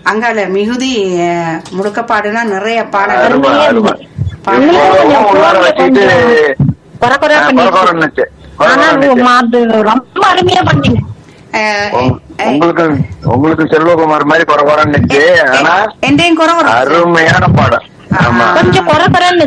அங்கால மிகுதி அஹ், முடுக்கப்பாடுனா நிறைய பாடல் அருமை அருமை பாடல். எப்போதும் உள்ளார வச்சுட்டு குறை குறை ஆ, பண்ணி கொரகொரன்னுச்சு. ஆனா கொரகொரன்னுச்சு. அது ரொம்ப அருமையா பண்ணீங்க அஹ், உங்க- அஹ், உங்களுக்கு உங்களுக்கு செல்வகுமார் மாதிரி குறகுறன்னுச்சு ஆனா என்டையும் குறை வரும் அருமையான பாடம் ஆமா கொஞ்சம் குறை குறைன்னு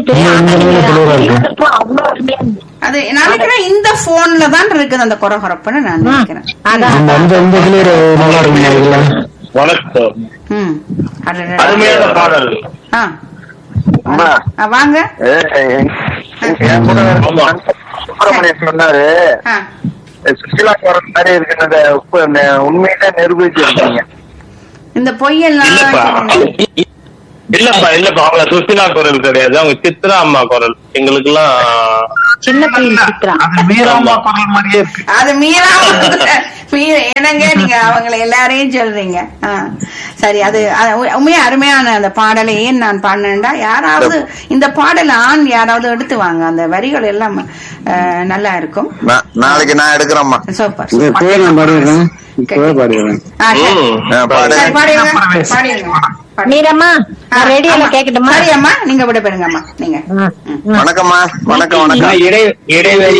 அவ்வளவு அருமையா இருந்துச்சு. அது நான் நினைக்கிறேன் இந்த போன்ல தான் இருக்குது அந்த குறகுறப்புன்னு நான் ம், நினைக்கிறேன் அதான் இந்த இந்த இந்த கிளியர் நல்லா இருக்குங்க இதுல வணக்கம் ம் அடடடா. அருமையான பாடல் ஆ அம்மா ஆ, வாங்க ஏ, எ- என் கூட ஆமா. சுப்பிரமணியன் சொன்னாரு ஆ சுற்றுலா போறது மாதிரி இருக்குன்னு உப்பு நெ- உண்மையிலே நிரூபிச்சிருக்கீங்க இந்த பொய்யெல்லாம் இல்லப்பா சொல்லுங்க. இல்லப்பா இல்லப்பா அவங்க சுசிலா குரல் கிடையாது அவங்க சித்ரா அம்மா குரல் எங்களுக்கு எல்லாம் சின்ன பிள்ளை சித்ரா அது மீராமா குரல் மாதிரியே இருக்கு அது மீறா மீற என்னங்க நீங்க அவங்களை எல்லாரையும் சொல்றீங்க ஆ. சரி அது அது உ- உண்மையா அருமையான அந்த பாடலை ஏன் நான் பாடினேன்டா யாராவது இந்த பாடல் ஆண் யாராவது எடுத்து வாங்க அந்த வரிகள் எல்லாம் அஹ், நல்லா இருக்கும் நா- நாளைக்கு நான் எடுக்கிறேம்மா சூப்பர் இது இப்பவே நான் பாடிடுறேன் இப்பவே பாடிடுறேன் ஆ, சரி. ம். ஆ, பாடு. சரி, பாடிடுங்க பாடிடுங்க பாடிடுங்க. மீரம்மா நான் ரேடியோல ஆமா. கேக்கட்டுமா சரி அம்மா நீங்க விட பெறுங்க அம்மா நீங்க ஆ, ஆ. வணக்கம்மா வணக்கம் வணக்கம் இடை இடைவெளி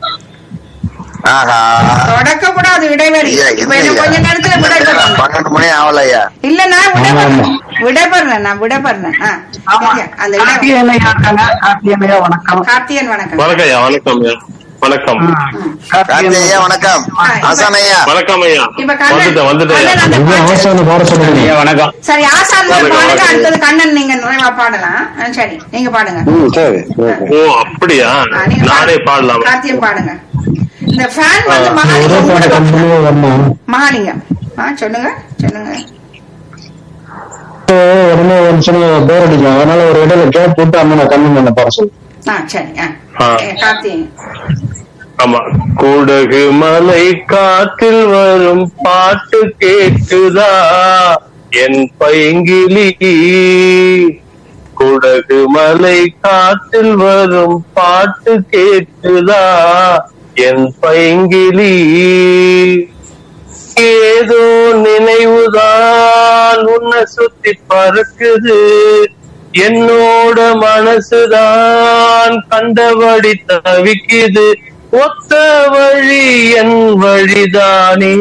ஆஹா தொடக்க கூடாது இடைவெளி ஐயா, இப்ப என்ன இன்னும் கொஞ்ச ஐயா? நேரத்துல விடைபெறணும் பன்னெண்டு மணி ஆகலையா இல்ல நான் ஆமா, விடைபெறேன் ஆமா. விடைபெறேன் நான் விடைபெறேன் ஆ, சரியா? அந்த இடைவெளி கார்த்திகேயனையா இருக்காங்க கார்த்திகேயனையா வணக்கம் கார்த்தியன் வணக்கம் வணக்கம் ஐயா வணக்கம் ஐயா வணக்கம் கார்த்தி ஐயா வணக்கம் ஹசன் ஐயா வணக்கம் ஐயா இப்ப கண்ணன் வந்துட்டேன் வந்துட்டேன் ஐயா. கண்ணன் அந்த இது பாட்டு- அவசான பாட சொல்லுங்க வணக்கம் சரி ஆசான் வணக்கம், பாடுங்க வணக்கம். அடுத்தது கண்ணன் நீங்க நிறைவா பாடலாம் ஆ, சரி நீங்க பாடுங்க ம் சரி ஓகே ஓ அப்படியா ஆ, நீங்க நானே பாடுங்க. பாடலாம் கார்த்தியன் பாடுங்க இந்த ஃபேன் வந்து ஆ, ஒரே மகாலிங்கம் பாட உங்களுக்கு- கண்டினியூ வரணும் மகாலிங்கம் ஆ சொல்லுங்க சொல்லுங்க இப்போ உடனே ஒரு நிமிஷம் போர் அடிக்கும் அதனால ஒரு இடையில கேப் போட்டு அம்மா நான் கம்மி பண்ண பாட சொல்லு ஆ சரி ஆ ஆ. ஏ, கார்த்தியன் ஆமா குடகு மலை காற்றில் வரும் பாட்டு கேக்குதா என் பைங்கிலி குடகு மலை காற்றில் வரும் பாட்டு கேக்குதா என் பைங்கிலி ஏதோ நினைவுதான் உன்னை சுத்தி பறக்குது என்னோட மனசுதான் கண்டபடி தவிக்குது ஒத்த வழி என் வழிதானே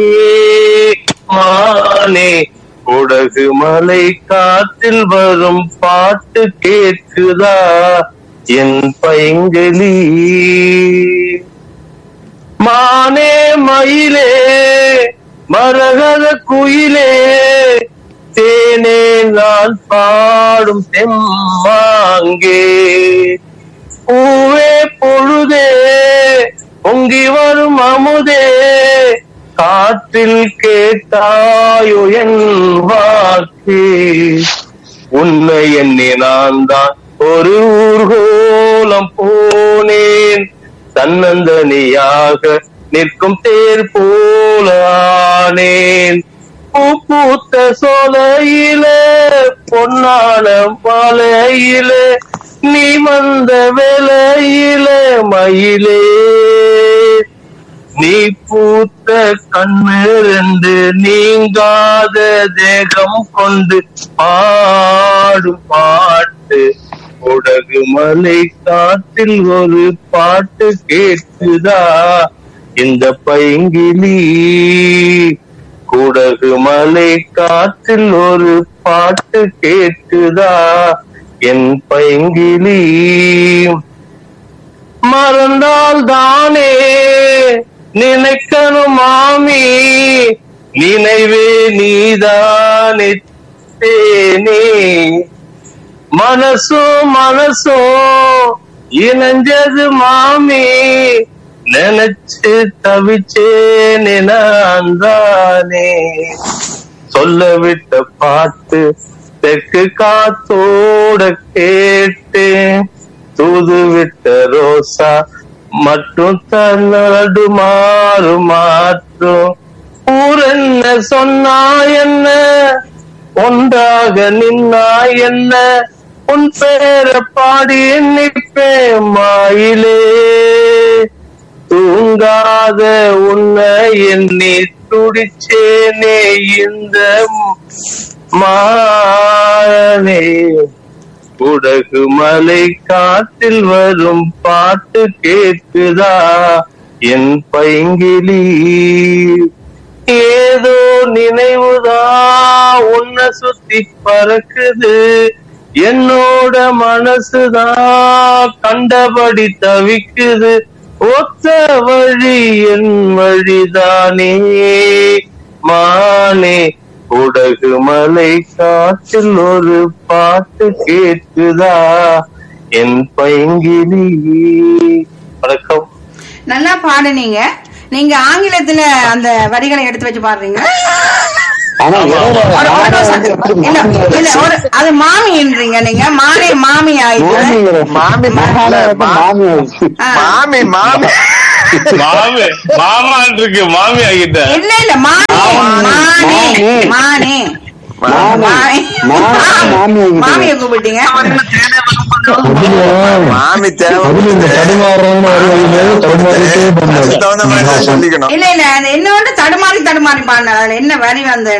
மானே குடகு மலை காற்றில் வரும் பாட்டு கேட்குதா என் பைங்கிலி மானே மயிலே மரகத குயிலே தேனே நான் பாடும் தெம்மாங்கே பூவே பொழுதே பொங்கி வரும் அமுதே காற்றில் கேட்டாயோ என் வாக்கே உன்னை எண்ணி நான் தான் ஒரு ஊர்கோலம் போனேன் தன்னந்தனியாக நிற்கும் தேர் போல ஆனேன் பூ பூத்த சோலையில பொன்னான மலையில நீ வந்த வேலையில மயிலே நீ பூத்த கண்ணு ரெண்டு நீங்காத தேகம் கொண்டு பாடும் பாட்டு உடகு மலை காற்றில் ஒரு பாட்டு கேட்குதா இந்த பைங்கிலி குடகு மலை காற்றில் ஒரு பாட்டு கேட்குதா என் பைங்கிலி மறந்தால் தானே நினைக்கணும் மாமி நினைவே நீதானே தேனே மனசும் மனசும் இணைஞ்சது மாமி நினைச்சு தவிச்சேனே நான் தானே சொல்ல விட்ட பாட்டு தெற்கு காத்தோட கேட்டேன் தூது விட்ட ரோசா மட்டும் தன்னடு மாறு மாற்றும் ஊர் என்ன சொன்னா என்ன ஒன்றாக நின்னா என்ன உன் பேரை பாடி நிற்பேன் மாயிலே தூங்காத உன்னை எண்ணி துடிச்சேனே இந்த மானே உடகு மலை காட்டில் வரும் பாட்டு கேட்குதா என் பைங்கிலி ஏதோ நினைவுதான் உன்னை சுத்தி பறக்குது என்னோட மனசுதான் கண்டபடி தவிக்குது ஒத்த வழி என் வழிதானே மானே உடகு மலை காட்டில் ஒரு பாட்டு கேட்குதா என் பைங்கிலி வணக்கம் நல்லா பாடுனீங்க நீங்க ஆங்கிலத்துல அந்த வரிகளை எடுத்து வச்சு பாடுறீங்க ஆனா ஒரு- ஒரு நிமிஷம். இல்ல, இல்ல, ஒரு- அது மாமின்றீங்க நீங்க மாமி மாமி ஆயிட்டு மாமி மாமி ஆ. மாமி மாமி மாமி மாமான் இருக்கு மாமி ஆகிட்ட இல்ல இல்ல மானே மானே மானே மாமி மாமி மாமியை கூப்பிட்டீங்க மாமி தேவை அதுல இந்த தடுமாறுறவங்க வருவாங்க தடுமாறிட்டே அதுக்கு தகுந்த மாதிரி தான் பண்ணாரு சொல்லிக்கணும் இல்ல இல்ல அது என்னோட தடுமாறி தடுமாறி பாடினார் அதுல என்ன வரி வந்து